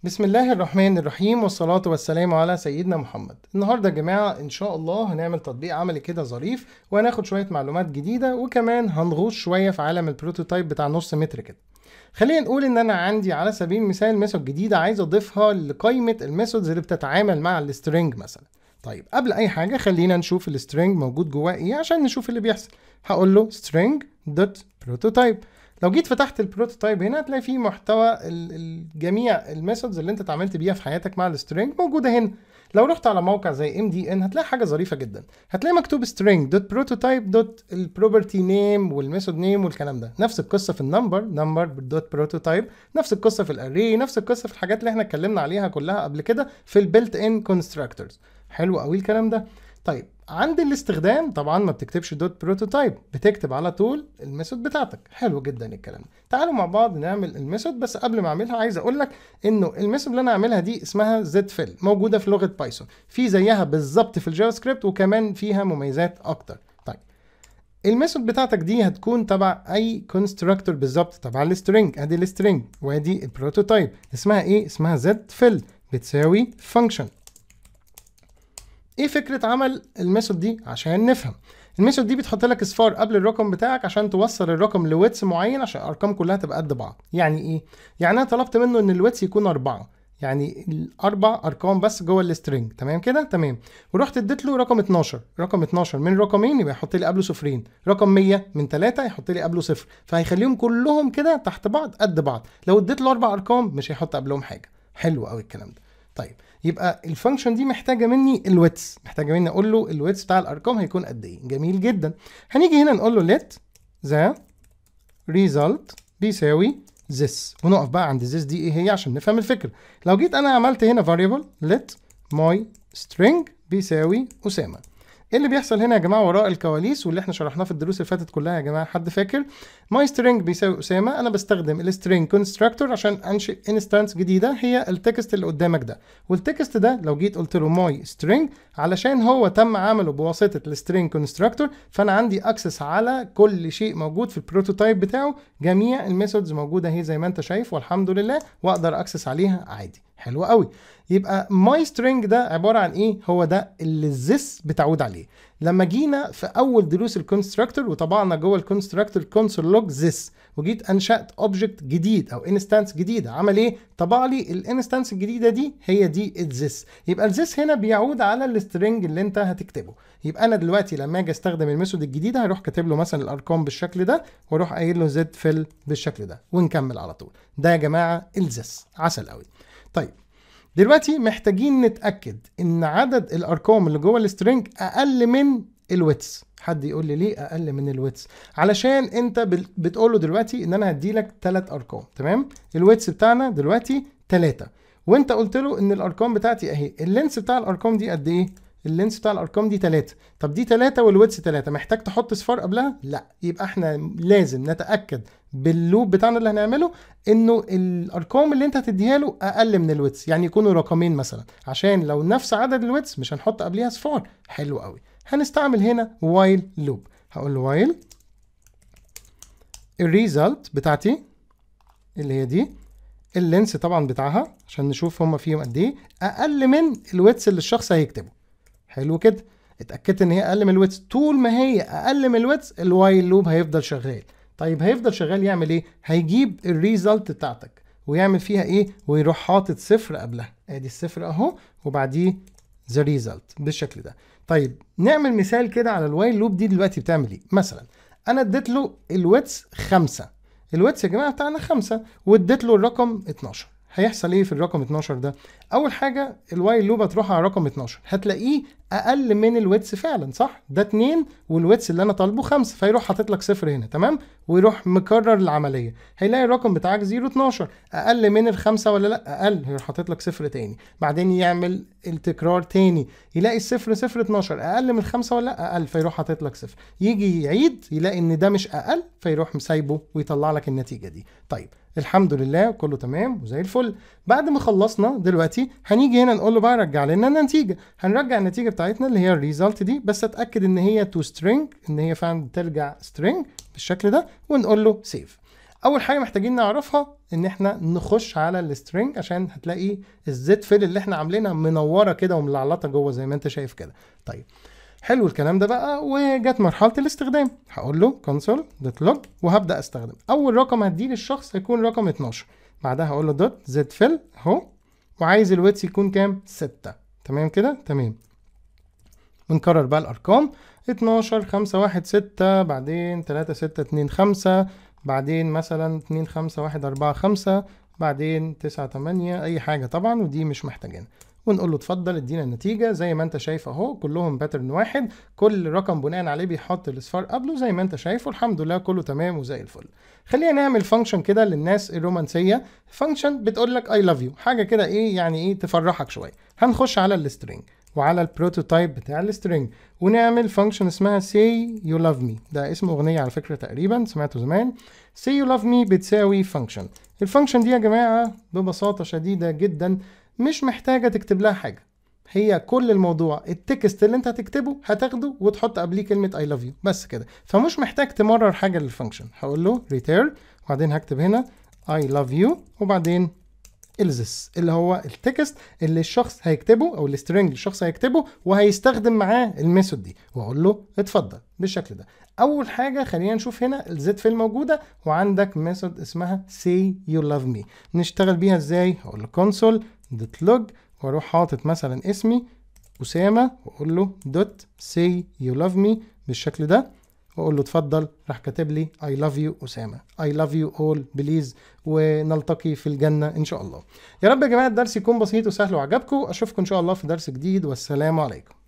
بسم الله الرحمن الرحيم والصلاة والسلام على سيدنا محمد النهاردة يا جماعة إن شاء الله هنعمل تطبيق عملي كده ظريف وهناخد شوية معلومات جديدة وكمان هنغوص شوية في عالم البروتوتايب بتاع نص متر كده خلينا نقول ان انا عندي على سبيل المثال ميثود جديده عايز اضيفها لقائمه الميثودز اللي بتتعامل مع السترنج مثلا طيب قبل اي حاجه خلينا نشوف السترنج موجود جواه ايه عشان نشوف اللي بيحصل هقول له string دوت prototype لو جيت فتحت البروتوتايب هنا هتلاقي فيه محتوى ال- ال- جميع الميثودز اللي انت اتعاملت بيها في حياتك مع السترنج موجوده هنا لو رحت على موقع زي ام دي ان هتلاقي حاجه ظريفه جدا هتلاقي مكتوب string دوت prototype دوت البروبرتي نيم والميثود نيم والكلام ده نفس القصه في النمبر نمبر دوت prototype نفس القصه في الاري نفس القصه في الحاجات اللي احنا اتكلمنا عليها كلها قبل كده في البيلت ان كونستراكتورز حلو قوي الكلام ده طيب عند الاستخدام طبعا ما بتكتبش دوت بروتوتايب بتكتب على طول الميثود بتاعتك حلو جدا الكلام ده تعالوا مع بعض نعمل الميثود بس قبل ما اعملها عايز اقول لك انه الميثود اللي انا هعملها دي اسمها زد فيل موجوده في لغه بايثون في زيها بالظبط في الجافا سكريبت وكمان فيها مميزات اكتر طيب الميثود بتاعتك دي هتكون تبع اي كونستراكتور بالظبط تبع السترنج ادي السترنج وادي البروتوتايب اسمها ايه اسمها زد فيل بتساوي فانكشن ايه فكره عمل الميثود دي عشان نفهم الميثود دي بتحط لك اصفار قبل الرقم بتاعك عشان توصل الرقم لويتس معين عشان الارقام كلها تبقى قد بعض يعني ايه يعني انا طلبت منه ان الويتس يكون أربعة يعني الاربع ارقام بس جوه السترنج تمام كده تمام ورحت اديت له رقم 12 رقم 12 من رقمين يبقى يحط لي قبله صفرين رقم 100 من 3 يحط لي قبله صفر فهيخليهم كلهم كده تحت بعض قد بعض لو اديت له اربع ارقام مش هيحط قبلهم حاجه حلو قوي الكلام ده طيب يبقى الفانكشن دي محتاجه مني الويتس محتاجه مني اقول له الويتس بتاع الارقام هيكون قد ايه جميل جدا هنيجي هنا نقول له let the result بيساوي this ونقف بقى عند this دي ايه هي عشان نفهم الفكره لو جيت انا عملت هنا variable let my string بيساوي اسامه ايه اللي بيحصل هنا يا جماعه وراء الكواليس واللي احنا شرحناه في الدروس اللي فاتت كلها يا جماعه حد فاكر ماي string بيساوي اسامه انا بستخدم السترينج كونستراكتور عشان انشئ انستانس جديده هي التكست اللي قدامك ده والتكست ده لو جيت قلت له ماي string علشان هو تم عمله بواسطه السترينج كونستراكتور فانا عندي اكسس على كل شيء موجود في البروتوتايب بتاعه جميع الميثودز موجوده اهي زي ما انت شايف والحمد لله واقدر اكسس عليها عادي حلو قوي يبقى ماي سترينج ده عباره عن ايه هو ده اللي الزس بتعود عليه لما جينا في اول دروس الكونستراكتور وطبعنا جوه الكونستراكتور كونسول لوج زس وجيت انشات اوبجكت جديد او انستانس جديده عمل ايه طبع لي الانستانس الجديده دي هي دي الزس يبقى الزس هنا بيعود على السترنج اللي انت هتكتبه يبقى انا دلوقتي لما اجي استخدم الميثود الجديده هروح كاتب له مثلا الارقام بالشكل ده واروح قايل له زد فيل بالشكل ده ونكمل على طول ده يا جماعه الزس عسل قوي طيب دلوقتي محتاجين نتاكد ان عدد الارقام اللي جوه السترنج اقل من الويتس حد يقول لي ليه اقل من الويتس علشان انت بال- بتقول له دلوقتي ان انا هدي لك ثلاث ارقام تمام الويتس بتاعنا دلوقتي 3 وانت قلت له ان الارقام بتاعتي اهي اللينس بتاع الارقام دي قد ايه اللينس بتاع الارقام دي 3 طب دي 3 والويتس 3 محتاج تحط صفار قبلها لا يبقى احنا لازم نتاكد باللوب بتاعنا اللي هنعمله انه الارقام اللي انت هتديها له اقل من الويتس يعني يكونوا رقمين مثلا عشان لو نفس عدد الويتس مش هنحط قبليها صفار حلو قوي هنستعمل هنا وايل لوب هقول له وايل الريزلت بتاعتي اللي هي دي اللينس طبعا بتاعها عشان نشوف هما فيهم قد ايه اقل من الويتس اللي الشخص هيكتبه حلو كده اتاكدت ان هي اقل من الويتس طول ما هي اقل من الويتس الوايل لوب هيفضل شغال طيب هيفضل شغال يعمل ايه هيجيب الريزلت بتاعتك ويعمل فيها ايه ويروح حاطط صفر قبلها ادي الصفر اهو وبعديه ذا ريزلت بالشكل ده طيب نعمل مثال كده على الوايل لوب دي دلوقتي بتعمل ايه مثلا انا اديت له الويتس خمسة الويتس يا جماعه بتاعنا خمسة واديت له الرقم 12 هيحصل ايه في الرقم 12 ده اول حاجه الوايل لوب هتروح على رقم 12 هتلاقيه اقل من الويتس فعلا صح ده 2 والويتس اللي انا طالبه 5 فيروح حاطط لك صفر هنا تمام ويروح مكرر العمليه هيلاقي الرقم بتاعك 0 12 اقل من الخمسه ولا لا اقل هيروح حاطط لك صفر تاني بعدين يعمل التكرار تاني يلاقي الصفر صفر 12 اقل من الخمسه ولا لا اقل فيروح حاطط لك صفر يجي يعيد يلاقي ان ده مش اقل فيروح مسايبه ويطلع لك النتيجه دي طيب الحمد لله كله تمام وزي الفل بعد ما خلصنا دلوقتي هنيجي هنا نقول له بقى رجع لنا النتيجه هنرجع النتيجه بتاعتنا اللي هي الريزلت دي بس اتاكد ان هي تو سترينج ان هي فعلا ترجع سترينج بالشكل ده ونقول له سيف اول حاجه محتاجين نعرفها ان احنا نخش على السترنج عشان هتلاقي الزد فيل اللي احنا عاملينها منوره كده وملعلطه جوه زي ما انت شايف كده طيب حلو الكلام ده بقى وجت مرحله الاستخدام هقول له كونسول دوت لوج وهبدا استخدم اول رقم هديه للشخص هيكون رقم 12 بعدها هقول له دوت زد فيل اهو وعايز الويتس يكون كام 6 تمام كده تمام ونكرر بقى الارقام 12 5 1 6 بعدين 3 6 2 5 بعدين مثلا 2 5 1 4 5 بعدين 9 8 اي حاجه طبعا ودي مش محتاجينها ونقول له اتفضل ادينا النتيجه زي ما انت شايف اهو كلهم باترن واحد كل رقم بناء عليه بيحط الاصفار قبله زي ما انت شايف والحمد لله كله تمام وزي الفل خلينا نعمل فانكشن كده للناس الرومانسيه فانكشن بتقول لك اي لاف يو حاجه كده ايه يعني ايه تفرحك شويه هنخش على السترينج وعلى البروتوتايب بتاع السترينج ونعمل فانكشن اسمها say you love me ده اسم اغنيه على فكره تقريبا سمعته زمان say you love me بتساوي فانكشن الفانكشن دي يا جماعه ببساطه شديده جدا مش محتاجه تكتب لها حاجه هي كل الموضوع التكست اللي انت هتكتبه هتاخده وتحط قبليه كلمه اي لاف يو بس كده فمش محتاج تمرر حاجه للفانكشن هقول له return وبعدين هكتب هنا اي لاف يو وبعدين الزس اللي هو التكست اللي الشخص هيكتبه او السترنج اللي الشخص هيكتبه وهيستخدم معاه الميثود دي واقول له اتفضل بالشكل ده اول حاجه خلينا نشوف هنا الزد فيل موجوده وعندك ميثود اسمها say you love me نشتغل بيها ازاي هقول له console دوت لوج واروح حاطط مثلا اسمي اسامه واقول له دوت say you love me بالشكل ده واقول له اتفضل راح كاتب لي I love you اسامه I love you all بليز ونلتقي في الجنه ان شاء الله يا رب يا جماعه الدرس يكون بسيط وسهل وعجبكم اشوفكم ان شاء الله في درس جديد والسلام عليكم